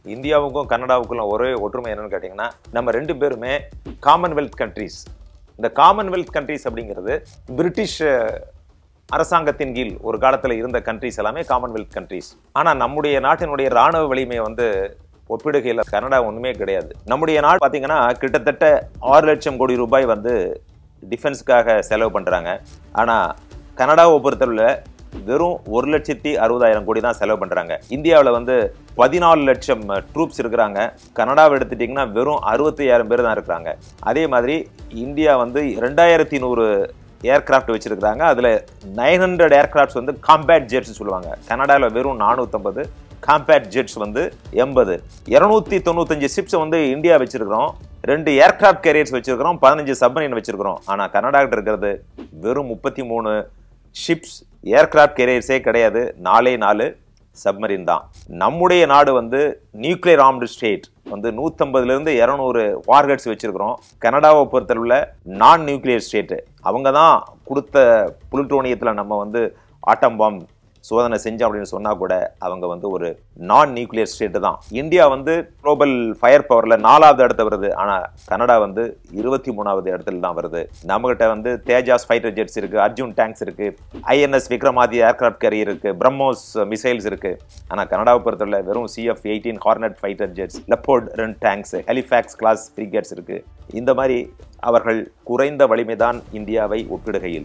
இந்தியாவுக்கும் கனடாவுக்கும் ஒரே ஒற்றுமை என்னன்னு கேட்டிங்கன்னா நம்ம ரெண்டு பேருமே காமன்வெல்த் கண்ட்ரீஸ் இந்த காமன்வெல்த் கண்ட்ரீஸ் அப்படிங்கிறது பிரிட்டிஷ் அஹ், அரசாங்கத்தின் கீழ் ஒரு காலத்தில் இருந்த கண்ட்ரீஸ் எல்லாமே காமன்வெல்த் கண்ட்ரீஸ் ஆனால் நம்முடைய நாட்டினுடைய ராணுவ வலிமை வந்து ஒப்பிடுகையில் கனடா ஒன்றுமே கிடையாது நம்முடைய நாடு பார்த்தீங்கன்னா கிட்டத்தட்ட ஆறு லட்சம் கோடி ரூபாய் வந்து டிஃபென்ஸ்க்காக செலவு பண்ணுறாங்க ஆனால் கனடாவை பொறுத்தவரை வெறும் ஒரு லட்சத்தி அறுபதாயிரம் கோடி தான் செலவு பண்ணுறாங்க இந்தியாவில் வந்து பதினாலு லட்சம் ட்ரூப்ஸ் இருக்கிறாங்க கனடாவை எடுத்துட்டிங்கன்னா வெறும் அறுபத்தையாயிரம் பேர் தான் இருக்கிறாங்க அதே மாதிரி இந்தியா வந்து ரெண்டாயிரத்தி நூறு ஏர்கிராஃப்ட் வச்சிருக்கிறாங்க அதில் நைன் ஹண்ட்ரட் ஏர்கிராஃப்ட்ஸ் வந்து காம்பேட் ஜெட்ஸ் சொல்லுவாங்க கனடாவில் வெறும் நானூற்றம்பது காம்பேட் ஜெட்ஸ் வந்து எண்பது இரநூத்தி தொண்ணூத்தஞ்சு ஷிப்ஸ் வந்து இந்தியா வச்சிருக்கிறோம் ரெண்டு ஏர்கிராஃப்ட் கேரியர்ஸ் வச்சிருக்கிறோம் பதினஞ்சு சப்மரீன் வச்சிருக்கிறோம் ஆனால் கனடாக்கிட்ட இருக்கிறது வெறும் முப்பத்தி மூணு ஷிப்ஸ் ஏர்கிராஃப்ட் கேரியர்ஸே கிடையாது நாலே நாலு சப்மரீன் தான் நம்முடைய நாடு வந்து நியூக்ளியர் ஆர்ம்டு ஸ்டேட் வந்து நூற்றம்பதுல இருந்து இரநூறு வார்கட்ஸ் வச்சிருக்கிறோம் கனடாவை பொறுத்தளவில் நான் நியூக்ளியர் ஸ்டேட்டு அவங்க தான் கொடுத்த புளுட்டோனியத்தில் நம்ம வந்து ஆட்டம் பாம் சோதனை செஞ்சோம் அப்படின்னு சொன்னா கூட அவங்க வந்து ஒரு நான் நியூக்ளியர் ஸ்டேட் தான் இந்தியா வந்து குளோபல் ஃபயர் பவர்ல நாலாவது இடத்த வருது ஆனா கனடா வந்து இருபத்தி மூணாவது இடத்துல தான் வருது நம்மகிட்ட வந்து தேஜாஸ் ஃபைட்டர் ஜெட்ஸ் இருக்கு அர்ஜுன் டேங்க்ஸ் இருக்கு ஐஎன்எஸ் விக்ரமாதி ஏர்கிராஃப்ட் கேரியர் இருக்கு பிரம்மோஸ் மிசைல்ஸ் இருக்கு ஆனா கனடாவை பொறுத்தவரை வெறும் CF eighteen Hornet fighter jets Leopard ரெண்டு டேங்க்ஸ் ஹெலிஃபேக்ஸ் கிளாஸ் ஃப்ரிகேட்ஸ் இருக்கு இந்த மாதிரி அவர்கள் குறைந்த வலிமைதான் இந்தியாவை ஒப்பிடுகையில்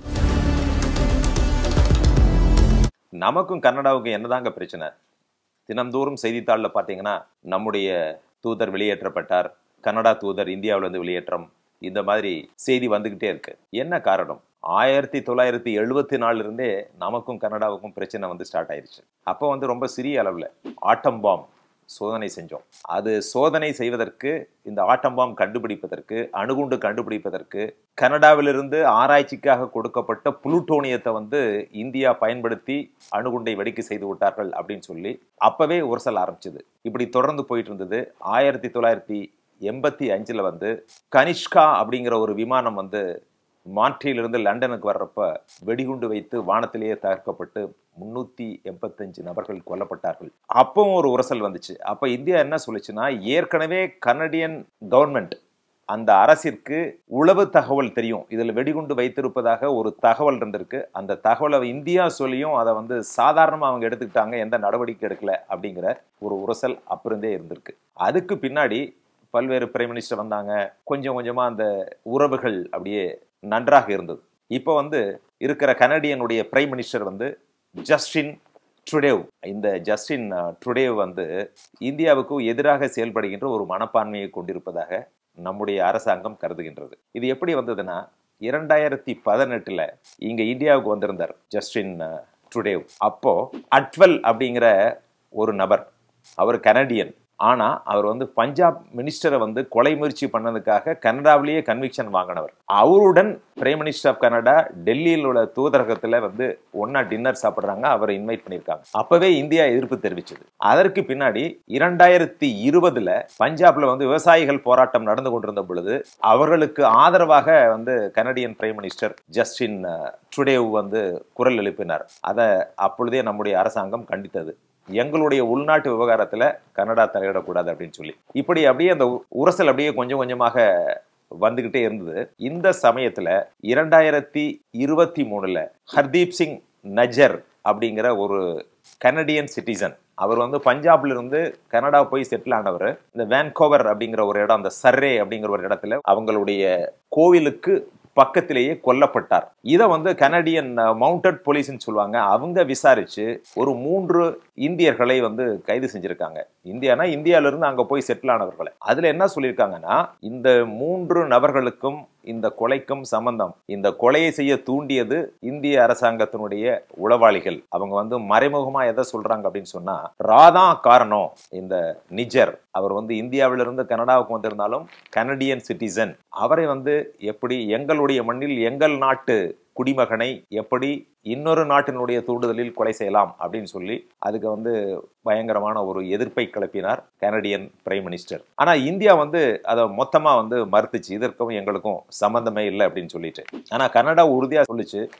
நமக்கும் கன்னடாவுக்கும் என்னதாங்க பிரச்சனை தினந்தோறும் செய்தித்தாளில் பார்த்தீங்கன்னா நம்முடைய தூதர் வெளியேற்றப்பட்டார் கனடா தூதர் இந்தியாவிலிருந்து வெளியேற்றம் இந்த மாதிரி செய்தி வந்துகிட்டே இருக்கு என்ன காரணம் ஆயிரத்தி தொள்ளாயிரத்தி எழுபத்தி நாலுல இருந்தே நமக்கும் கனடாவுக்கும் பிரச்சனை வந்து ஸ்டார்ட் ஆயிருச்சு அப்போ வந்து ரொம்ப சிறிய அளவில் ஆட்டம் பாம் சோதனை செஞ்சோம் அது சோதனை செய்வதற்கு இந்த ஆட்டம் பாம் கண்டுபிடிப்பதற்கு அணுகுண்டு கண்டுபிடிப்பதற்கு கனடாவிலிருந்து ஆராய்ச்சிக்காக கொடுக்கப்பட்ட புளுட்டோனியத்தை வந்து இந்தியா பயன்படுத்தி அணுகுண்டை வெடிக்க செய்து விட்டார்கள் அப்படின்னு சொல்லி அப்பவே உரசல் ஆரம்பிச்சது இப்படி தொடர்ந்து போயிட்டு இருந்தது ஆயிரத்தி தொள்ளாயிரத்தி எண்பத்தி அஞ்சுல வந்து கனிஷ்கா அப்படிங்கிற ஒரு விமானம் வந்து மான்ட்ரியிலிருந்து லண்டனுக்கு வர்றப்ப வெடிகுண்டு வைத்து வானத்திலேயே தகர்க்கப்பட்டு முன்னூத்தி எண்பத்தஞ்சு நபர்கள் கொல்லப்பட்டார்கள் அப்பவும் ஒரு உரசல் வந்துச்சு அப்ப இந்தியா என்ன சொல்லுச்சுன்னா ஏற்கனவே கனடியன் கவர்மெண்ட் அந்த அரசிற்கு உளவு தகவல் தெரியும் இதுல வெடிகுண்டு வைத்திருப்பதாக ஒரு தகவல் இருந்திருக்கு அந்த தகவலை இந்தியா சொல்லியும் அதை வந்து சாதாரணமா அவங்க எடுத்துக்கிட்டாங்க எந்த நடவடிக்கை எடுக்கல அப்படிங்கிற ஒரு உரசல் அப்பிருந்தே இருந்திருக்கு அதுக்கு பின்னாடி பல்வேறு பிரைம் மினிஸ்டர் வந்தாங்க கொஞ்சம் கொஞ்சமா அந்த உறவுகள் அப்படியே நன்றாக இருந்தது இப்போ வந்து இருக்கிற கனடியனுடைய பிரைம் மினிஸ்டர் வந்து ஜஸ்டின் ட்ருடேவ் இந்த ஜஸ்டின் அஹ், ட்ருடேவ் வந்து இந்தியாவுக்கு எதிராக செயல்படுகின்ற ஒரு மனப்பான்மையை கொண்டிருப்பதாக நம்முடைய அரசாங்கம் கருதுகின்றது இது எப்படி வந்ததுன்னா இரண்டாயிரத்தி பதினெட்டுல இங்க இந்தியாவுக்கு வந்திருந்தார் ஜஸ்டின் அஹ், ட்ருடேவ் அப்போ அட்வல் அப்படிங்கிற ஒரு நபர் அவர் கனடியன் ஆனா அவர் வந்து பஞ்சாப் மினிஸ்டரை வந்து கொலை முயற்சி பண்ணதுக்காக கனடாவிலேயே கன்விக்ஷன் வாங்கினவர் அவருடன் பிரைம் மினிஸ்டர் ஆஃப் கனடா டெல்லியில் உள்ள தூதரகத்துல வந்து ஒன்னா டின்னர் சாப்பிடுறாங்க அவரை இன்வைட் பண்ணியிருக்காங்க அப்பவே இந்தியா எதிர்ப்பு தெரிவிச்சது அதற்கு பின்னாடி இரண்டாயிரத்தி இருபதுல பஞ்சாப்ல வந்து விவசாயிகள் போராட்டம் நடந்து கொண்டிருந்த பொழுது அவர்களுக்கு ஆதரவாக வந்து கனடியன் பிரைம் மினிஸ்டர் ஜஸ்டின் அஹ், ட்ருடேவ் வந்து குரல் எழுப்பினார் அதை அப்பொழுதே நம்முடைய அரசாங்கம் கண்டித்தது எங்களுடைய உள்நாட்டு விவகாரத்துல கனடா தலையிடக்கூடாது அப்படின்னு சொல்லி இப்படி அப்படியே அந்த உரசல் அப்படியே கொஞ்சம் கொஞ்சமாக வந்துகிட்டே இருந்தது இந்த சமயத்துல இரண்டாயிரத்தி இருபத்தி மூணுல ஹர்தீப் சிங் நஜர் அப்படிங்கிற ஒரு கனடியன் சிட்டிசன் அவர் வந்து பஞ்சாப்ல இருந்து கனடா போய் செட்டில் ஆனவர் இந்த வேன்கோவர் அப்படிங்கிற ஒரு இடம் அந்த சர்ரே அப்படிங்கிற ஒரு இடத்துல அவங்களுடைய கோவிலுக்கு பக்கத்திலேயே கொல்லப்பட்டார் இதை வந்து கனடியன் மவுண்டட் போலீஸ்னு சொல்லுவாங்க அவங்க விசாரிச்சு ஒரு மூன்று இந்தியர்களை வந்து கைது செஞ்சிருக்காங்க இந்தியானா இந்தியால இருந்து அங்க போய் செட்டில் ஆனவர்களை அதுல என்ன சொல்லியிருக்காங்கன்னா இந்த மூன்று நபர்களுக்கும் இந்த கொலைக்கும் சம்பந்தம் இந்த கொலையை செய்ய தூண்டியது இந்திய அரசாங்கத்தினுடைய உளவாளிகள் அவங்க வந்து மறைமுகமா எதை சொல்றாங்க அப்படின்னு சொன்னா ராதா காரணம் இந்த நிஜர் அவர் வந்து இந்தியாவிலிருந்து கனடாவுக்கு வந்திருந்தாலும் கனடியன் சிட்டிசன் அவரை வந்து எப்படி எங்களுடைய மண்ணில் எங்கள் நாட்டு குடிமகனை எப்படி இன்னொரு நாட்டினுடைய தூண்டுதலில் கொலை செய்யலாம் அப்படின்னு சொல்லி அதுக்கு வந்து பயங்கரமான ஒரு எதிர்ப்பை கிளப்பினார் கனடியன் பிரைம் மினிஸ்டர் ஆனா இந்தியா வந்து அதை மொத்தமா வந்து மறுத்துச்சு இதற்கும் எங்களுக்கும் சம்பந்தமே இல்லை அப்படின்னு சொல்லிட்டு ஆனா கனடா உறுதியா சொல்லுச்சு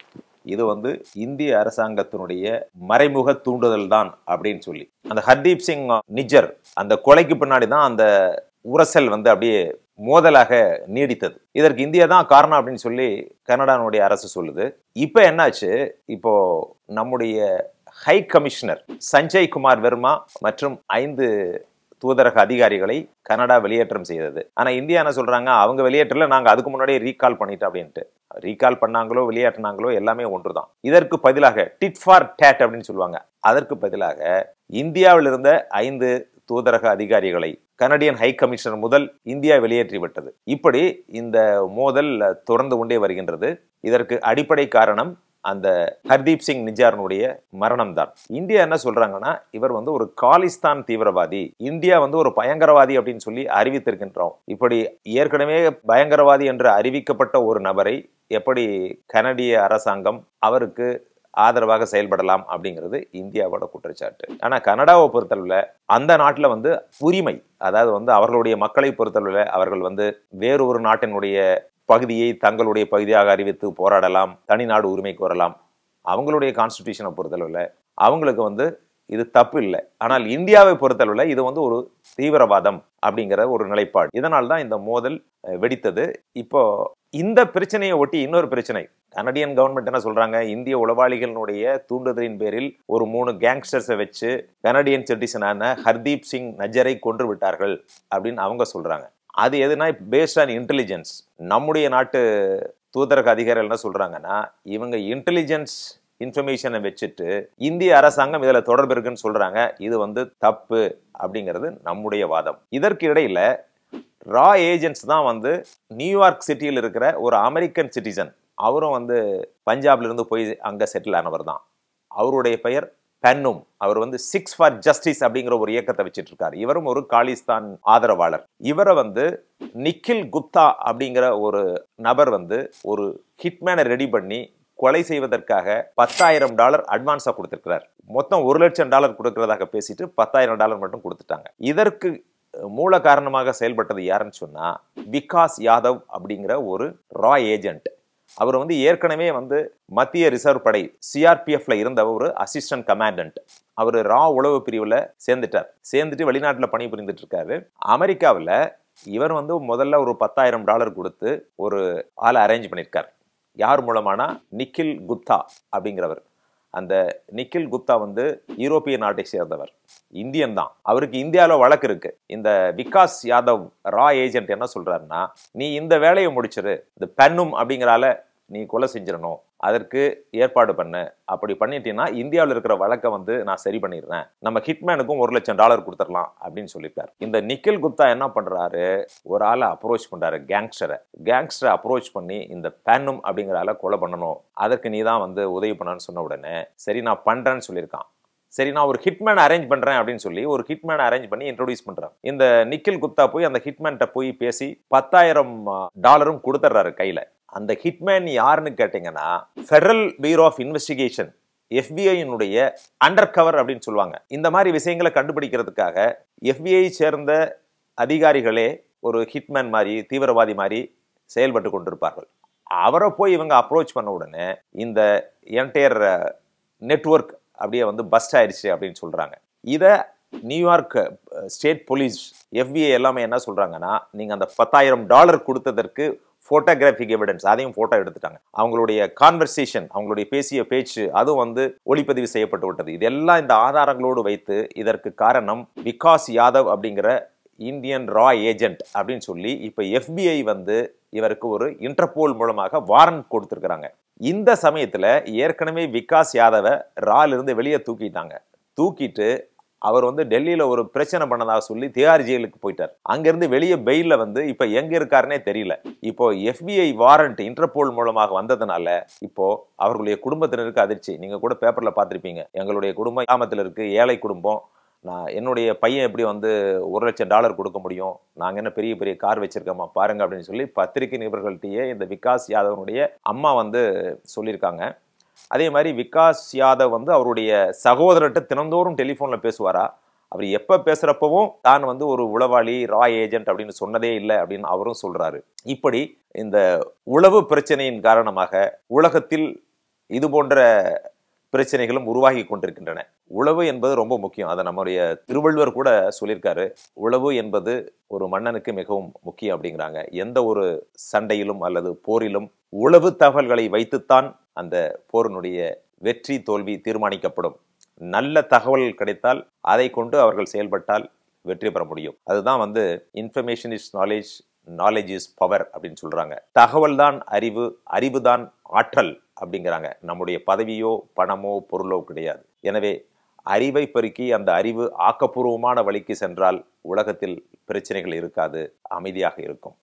இது வந்து இந்திய அரசாங்கத்தினுடைய மறைமுக தூண்டுதல் தான் அப்படின்னு சொல்லி அந்த ஹர்தீப் சிங் நிஜர் அந்த கொலைக்கு பின்னாடி தான் அந்த உரசல் வந்து அப்படியே மோதலாக நீடித்தது இதற்கு இந்தியா தான் காரணம் அப்படின்னு சொல்லி கனடானுடைய அரசு சொல்லுது இப்போ என்னாச்சு இப்போ நம்முடைய ஹை கமிஷனர் சஞ்சய் குமார் வர்மா மற்றும் ஐந்து தூதரக அதிகாரிகளை கனடா வெளியேற்றம் செய்தது ஆனா இந்தியா என்ன சொல்றாங்க அவங்க வெளியேற்றல நாங்க அதுக்கு முன்னாடியே ரீகால் பண்ணிட்டோம் அப்படின்ட்டு ரீகால் பண்ணாங்களோ வெளியேற்றினாங்களோ எல்லாமே ஒன்றுதான் இதற்கு பதிலாக டிட் ஃபார் டேட் அப்படின்னு சொல்லுவாங்க அதற்கு பதிலாக இந்தியாவில் இருந்த ஐந்து தூதரக அதிகாரிகளை கனடியன் ஹை கமிஷனர் முதல் இந்தியா வெளியேற்றி விட்டது இப்படி இந்த மோதல் தொடர்ந்து கொண்டே வருகின்றது இதற்கு அடிப்படை காரணம் அந்த ஹர்தீப் சிங் நிஜாரனுடைய மரணம் தான் இந்தியா என்ன சொல்றாங்கன்னா இவர் வந்து ஒரு காலிஸ்தான் தீவிரவாதி இந்தியா வந்து ஒரு பயங்கரவாதி அப்படின்னு சொல்லி அறிவித்திருக்கின்றோம் இப்படி ஏற்கனவே பயங்கரவாதி என்று அறிவிக்கப்பட்ட ஒரு நபரை எப்படி கனடிய அரசாங்கம் அவருக்கு ஆதரவாக செயல்படலாம் அப்படிங்கிறது இந்தியாவோட குற்றச்சாட்டு ஆனா கனடாவை பொறுத்தளவுல அந்த நாட்டுல வந்து உரிமை அதாவது வந்து அவர்களுடைய மக்களை பொறுத்தளவுல அவர்கள் வந்து வேறு ஒரு நாட்டினுடைய பகுதியை தங்களுடைய பகுதியாக அறிவித்து போராடலாம் தனிநாடு உரிமை கோரலாம் அவங்களுடைய கான்ஸ்டிடியூஷனை பொறுத்தளவில் அவங்களுக்கு வந்து இது தப்பு இல்லை ஆனால் இந்தியாவை பொறுத்தளவில் இது வந்து ஒரு தீவிரவாதம் அப்படிங்கிற ஒரு நிலைப்பாடு இதனால் தான் இந்த மோதல் வெடித்தது இப்போ இந்த பிரச்சனையை ஒட்டி இன்னொரு பிரச்சனை கனடியன் கவர்மெண்ட் என்ன சொல்றாங்க இந்திய உளவாளிகளினுடைய தூண்டுதலின் பேரில் ஒரு மூணு கேங்ஸ்டர்ஸை வச்சு கனடியன் சிட்டிசனான ஹர்தீப் சிங் நஜரை கொன்று விட்டார்கள் அப்படின்னு அவங்க சொல்றாங்க அது எதுனா பேஸ்ட் ஆன் இன்டெலிஜென்ஸ் நம்முடைய நாட்டு தூதரக அதிகாரிகள் என்ன சொல்றாங்கன்னா இவங்க இன்டெலிஜென்ஸ் இன்ஃபர்மேஷனை வச்சுட்டு இந்திய அரசாங்கம் இதுல தொடர்பு இருக்குன்னு சொல்றாங்க இது வந்து தப்பு அப்படிங்கிறது நம்முடைய வாதம் இதற்கு இடையில ரா ஏஜென்ட்ஸ் தான் வந்து நியூயார்க் சிட்டியில் இருக்கிற ஒரு அமெரிக்கன் சிட்டிசன் அவரும் வந்து பஞ்சாப்ல இருந்து போய் அங்க செட்டில் ஆனவர் தான் அவருடைய பெயர் பென்னும் அவர் வந்து சிக்ஸ் ஃபார் ஜஸ்டிஸ் அப்படிங்கிற ஒரு இயக்கத்தை வச்சிட்டு இருக்காரு இவரும் ஒரு காலிஸ்தான் ஆதரவாளர் இவரை வந்து நிக்கில் குப்தா அப்படிங்கிற ஒரு நபர் வந்து ஒரு ஹிட்மேனை ரெடி பண்ணி கொலை செய்வதற்காக பத்தாயிரம் டாலர் அட்வான்ஸா கொடுத்திருக்கிறார் மொத்தம் ஒரு லட்சம் டாலர் கொடுக்கறதாக பேசிட்டு பத்தாயிரம் டாலர் மட்டும் கொடுத்துட்டாங்க இதற்கு மூல காரணமாக செயல்பட்டது யாருன்னு சொன்னா விகாஸ் யாதவ் அப்படிங்கிற ஒரு ரா ஏஜென்ட் அவர் வந்து ஏற்கனவே வந்து மத்திய ரிசர்வ் படை சிஆர்பிஎஃப்ல இருந்த ஒரு அசிஸ்டன்ட் கமாண்டன்ட் அவர் ரா உளவு பிரிவில் சேர்ந்துட்டார் சேர்ந்துட்டு வெளிநாட்டில் பணி புரிந்துட்டு இருக்காரு அமெரிக்காவில் இவர் வந்து முதல்ல ஒரு பத்தாயிரம் டாலர் கொடுத்து ஒரு ஆளை அரேஞ்ச் பண்ணியிருக்கார் யார் மூலமானா நிக்கில் குப்தா அப்படிங்கிறவர் அந்த நிக்கில் குப்தா வந்து யூரோப்பிய நாட்டை சேர்ந்தவர் இந்தியன் தான் அவருக்கு இந்தியாவில் வழக்கு இருக்கு இந்த விகாஸ் யாதவ் ரா ஏஜென்ட் என்ன சொல்றாருன்னா நீ இந்த வேலையை முடிச்சிரு இந்த பெண்ணும் அப்படிங்கிறால நீ கொலை செஞ்சிடணும் அதற்கு ஏற்பாடு பண்ணு அப்படி பண்ணிட்டீங்கன்னா இந்தியாவில் இருக்கிற வழக்கை வந்து நான் சரி பண்ணிடுறேன் நம்ம ஹிட்மேனுக்கும் ஒரு லட்சம் டாலர் கொடுத்துடலாம் அப்படின்னு சொல்லிட்டார் இந்த நிக்கில் குப்தா என்ன பண்றாரு ஒரு ஆளை அப்ரோச் பண்றாரு கேங்ஸ்டரை கேங்ஸ்டரை அப்ரோச் பண்ணி இந்த பேனும் அப்படிங்கிற ஆளை கொலை பண்ணணும் அதற்கு நீ தான் வந்து உதவி பண்ணணும்னு சொன்ன உடனே சரி நான் பண்றேன்னு சொல்லியிருக்கான் சரி நான் ஒரு ஹிட்மேன் அரேஞ்ச் பண்றேன் அப்படின்னு சொல்லி ஒரு ஹிட்மேன் அரேஞ்ச் பண்ணி இன்ட்ரோடியூஸ் பண்றேன் இந்த நிக்கில் குப்தா போய் அந்த ஹிட்மேன்ட்ட போய் பேசி பத்தாயிரம் டாலரும் கொடுத்துட்றாரு கையில அந்த ஹிட்மேன் யாருன்னு கேட்டீங்கன்னா ஃபெடரல் பியூரோ ஆஃப் இன்வெஸ்டிகேஷன் எஃபிஐனுடைய அண்டர் கவர் அப்படின்னு சொல்லுவாங்க இந்த மாதிரி விஷயங்களை கண்டுபிடிக்கிறதுக்காக எஃபிஐ சேர்ந்த அதிகாரிகளே ஒரு ஹிட்மேன் மாதிரி தீவிரவாதி மாதிரி செயல்பட்டு கொண்டிருப்பார்கள் அவரை போய் இவங்க அப்ரோச் பண்ண உடனே இந்த என்டையர் நெட்ஒர்க் அப்படியே வந்து பஸ்ட் ஆயிடுச்சு அப்படின்னு சொல்றாங்க இதை நியூயார்க் ஸ்டேட் போலீஸ் எஃபிஐ எல்லாமே என்ன சொல்றாங்கன்னா நீங்க அந்த பத்தாயிரம் டாலர் கொடுத்ததற்கு போட்டோகிராஃபிக் எவிடன்ஸ் அதையும் போட்டோ எடுத்துட்டாங்க அவங்களுடைய கான்வர்சேஷன் அவங்களுடைய பேசிய பேச்சு அதுவும் வந்து ஒளிப்பதிவு செய்யப்பட்டு விட்டது இதெல்லாம் இந்த ஆதாரங்களோடு வைத்து இதற்கு காரணம் விகாஸ் யாதவ் அப்படிங்கிற இந்தியன் ரா ஏஜென்ட் அப்படின்னு சொல்லி இப்ப எஃபிஐ வந்து இவருக்கு ஒரு இன்டர்போல் மூலமாக வாரண்ட் கொடுத்துருக்குறாங்க இந்த சமயத்துல ஏற்கனவே விகாஸ் யாதவை ரால இருந்து வெளியே தூக்கிட்டாங்க தூக்கிட்டு அவர் வந்து டெல்லியில ஒரு பிரச்சனை பண்ணதாக சொல்லி திகார் ஜெயிலுக்கு போயிட்டார் அங்கிருந்து வெளியே பெயில வந்து இப்ப எங்க இருக்காருன்னே தெரியல இப்போ எஃபிஐ வாரண்ட் இன்டர்போல் மூலமாக வந்ததுனால இப்போ அவர்களுடைய குடும்பத்தினருக்கு அதிர்ச்சி நீங்க கூட பேப்பர்ல பார்த்திருப்பீங்க எங்களுடைய குடும்பம் கிராமத்துல இருக்கு ஏழை குடும்பம் நான் என்னுடைய பையன் எப்படி வந்து ஒரு லட்சம் டாலர் கொடுக்க முடியும் நாங்கள் என்ன பெரிய பெரிய கார் வச்சிருக்கோமா பாருங்க அப்படின்னு சொல்லி பத்திரிகை நிபுணர்கள்ட்டையே இந்த விகாஸ் யாதவனுடைய அம்மா வந்து சொல்லியிருக்காங்க அதே மாதிரி விகாஸ் யாதவ் வந்து அவருடைய சகோதரர்கிட்ட தினந்தோறும் டெலிஃபோனில் பேசுவாரா அவர் எப்போ பேசுகிறப்பவும் தான் வந்து ஒரு உளவாளி ரா ஏஜென்ட் அப்படின்னு சொன்னதே இல்லை அப்படின்னு அவரும் சொல்றாரு இப்படி இந்த உளவு பிரச்சனையின் காரணமாக உலகத்தில் இது போன்ற பிரச்சனைகளும் உருவாகி கொண்டிருக்கின்றன உழவு என்பது ரொம்ப முக்கியம் அதை நம்முடைய திருவள்ளுவர் கூட சொல்லியிருக்காரு உழவு என்பது ஒரு மன்னனுக்கு மிகவும் முக்கியம் அப்படிங்கிறாங்க எந்த ஒரு சண்டையிலும் அல்லது போரிலும் உளவு தகவல்களை வைத்துத்தான் அந்த போரினுடைய வெற்றி தோல்வி தீர்மானிக்கப்படும் நல்ல தகவல் கிடைத்தால் அதை கொண்டு அவர்கள் செயல்பட்டால் வெற்றி பெற முடியும் அதுதான் வந்து information is knowledge knowledge is power அப்படின்னு சொல்றாங்க தகவல் தான் அறிவு அறிவு தான் ஆற்றல் அப்படிங்கிறாங்க நம்முடைய பதவியோ பணமோ பொருளோ கிடையாது எனவே அறிவை பெருக்கி அந்த அறிவு ஆக்கப்பூர்வமான வழிக்கு சென்றால் உலகத்தில் பிரச்சனைகள் இருக்காது அமைதியாக இருக்கும்